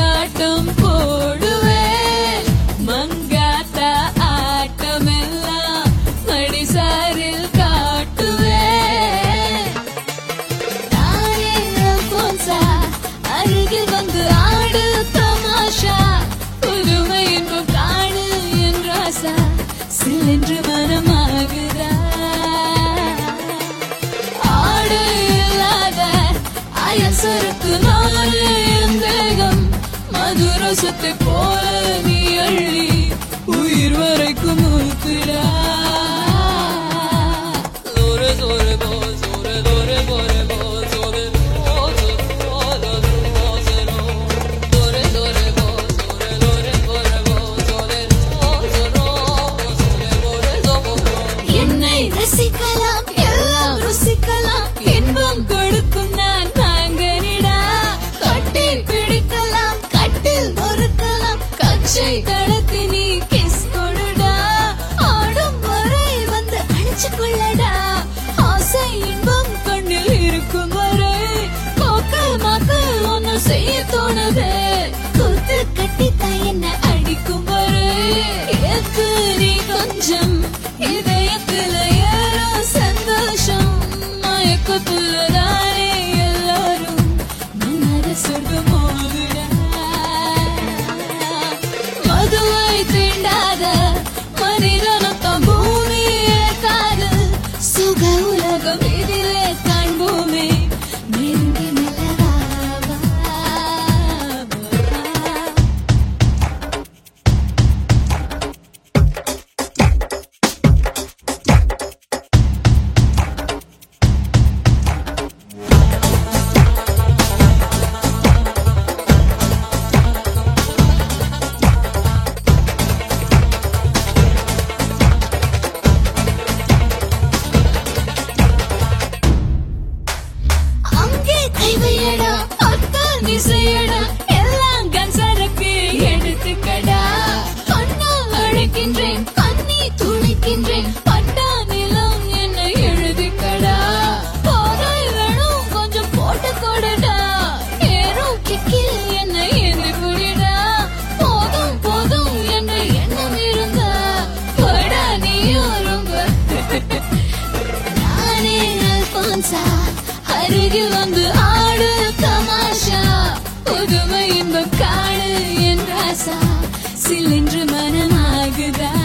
ஆட்டம் போடுவேன் மங்காத்த ஆட்டமெல்லாம் மடிசாரில் காட்டுவேன் நானே அல்போன்சா, அருகில் வந்து ஆடு தமாஷா புதுமை இன்பம் காணு என் ராசா சிலென்று மனமாகுதா ஆடு இல்லாத அயசருக்கு நானே என் தேகம் மதுரசத்தை போல நீ அள்ளி உயிர் வரைக்கும் ஊத்துடா Zore, zore, bo, zore, zore, bore, bo, zore, bo, zore, bo, zore, bo, zore, bo. Zore, zore, bo, zore, zore, bore, bo, zore, bo, zore, bo, zore, bore, zore, bo. என்னை ரசிக்கலாம் எல்லாம் ருசிக்கலாம் இன்பம் கொடுக்கும் நான் நாங்கனிடா கட்டி பிடிக்கலாம் கட்டில் நொறுக்கலாம் கச்சை கடத்தி நீ கிஸ் கொடுடா ஆடும் வரை வந்து அணைச்சு கொள்ளடா ஆசை இன்பம் கண்ணில் இருக்கும் வரை போக்கல் மக்கள் ஒன்னு செய்ய தோணுது குத்து கட்டித்தான் என்ன அடிக்கும் வரை எத்து நீ கொஞ்சம் இதயத்துல ஏறும் சந்தோஷம் மயக்கத்துலதானே எல்லாரும் மன்னர சொர்க்கம் போகுடா மதுவை தீண்டாத மனிதனுக்கம் பூமியே காது சுக உலகம் இதிலே காண்போமே நெருங்கி மெல்லவா அங்கே கைவையடா அத்தான் இசையடா எல்லாம் கன்சரக்கு எடுத்துக்கடா கண்ணால் அழைக்கின்றேன் கண்ணி துணிக்கின்றேன் பட்டா நிலம் என்னை எழுதிக்கடா போதை வேணும் கொஞ்சம் போட்டு கொடுடா ஏறும் கிக்கில் என்னை ஏந்தி புடிடா போதும் போதும் என்னை எண்ணம் இருந்தா போடா நீயும் ரொம்ப நானே அல்போன்சா அருகில் வந்து ஆடு தமாஷா புதுமை இன்பம் காணு என் ராசா சிலென்று மனமாகுதா